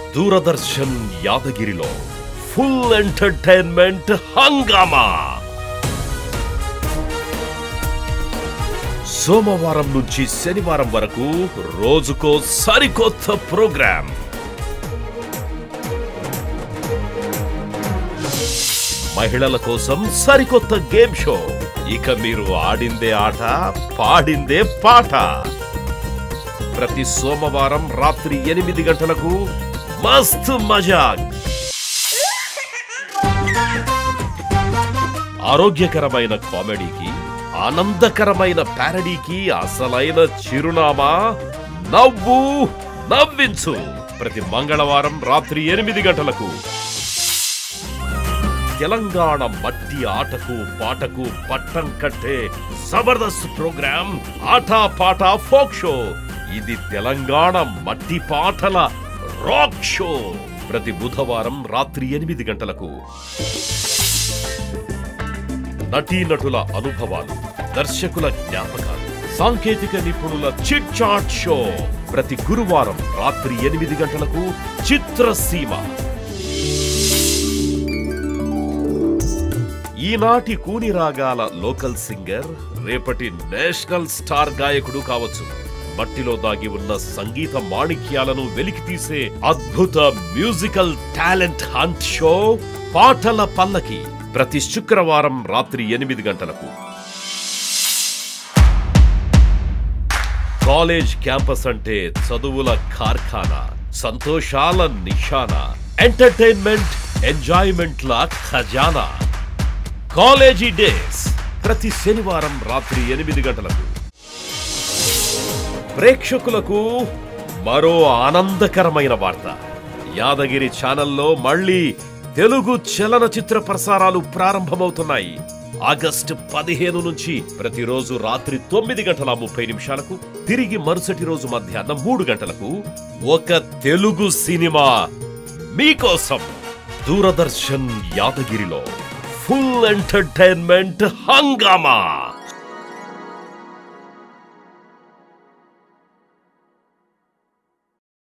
Doordarshan యాదగిరిలో full entertainment హంగామా సోమవారం నుంచి శనివారం వరకు రోజుకో సరికొత్త ప్రోగ్రాం మహిళల కోసం సరికొత్త గేమ్ షో ఇక మీరు ఆడిందే ఆట పాడిందే పాట ప్రతి సోమవారం రాత్రి ఎనిమిది గంటలకు మస్త్ మజాక్ ఆరోగ్యకరమైన కామెడీకి ఆనందకరమైన ప్యారడీకి అసలైన చిరునామా నవ్వు నవ్వించు ప్రతి మంగళవారం రాత్రి ఎనిమిది గంటలకు తెలంగాణ మట్టి ఆటకు పాటకు పట్టం కట్టే జబర్దస్త్ ప్రోగ్రాం ఆటా పాట ఫోక్ షో ఇది తెలంగాణ మట్టి పాటల రాక్ షో ప్రతి బుధవారం రాత్రి ఎనిమిది గంటలకు నటీనటుల అనుభవాలు దర్శకుల జ్ఞాపకాలు సాంకేతిక నిపుణుల చిట్ చాట్ షో ప్రతి గురువారం రాత్రి ఎనిమిది గంటలకు చిత్రసీమ ఈనాటి కూని రాగాల లోకల్ సింగర్ రేపటి నేషనల్ స్టార్ గాయకుడు కావచ్చు మట్టిలో దాగి ఉన్న సంగీత మాణిక్యాలను వెలికి తీసే అద్భుత మ్యూజికల్ టాలెంట్ హంట్ షో పాటల పల్లకి ప్రతి శుక్రవారం రాత్రి ఎనిమిది గంటలకు కాలేజ్ క్యాంపస్ అంటే చదువుల కార్ఖానా సంతోషాల నిషానా ఎంటర్టైన్మెంట్ ఎంజాయ్మెంట్ల ఖజానా కాలేజీ డేస్ ప్రతి శనివారం రాత్రి ఎనిమిది గంటలకు ప్రేక్షకులకు మరో ఆనందకరమైన వార్త యాదగిరి ఛానల్లో మళ్ళీ తెలుగు చలనచిత్ర ప్రసారాలు ప్రారంభమవుతున్నాయి ఆగస్టు పదిహేను నుంచి ప్రతిరోజు రాత్రి తొమ్మిది గంటల ముప్పై నిమిషాలకు తిరిగి మరుసటి రోజు మధ్యాహ్నం మూడు గంటలకు ఒక తెలుగు సినిమా మీకోసం దూరదర్శన్ యాదగిరిలో ఫుల్ ఎంటర్టైన్మెంట్ హంగామా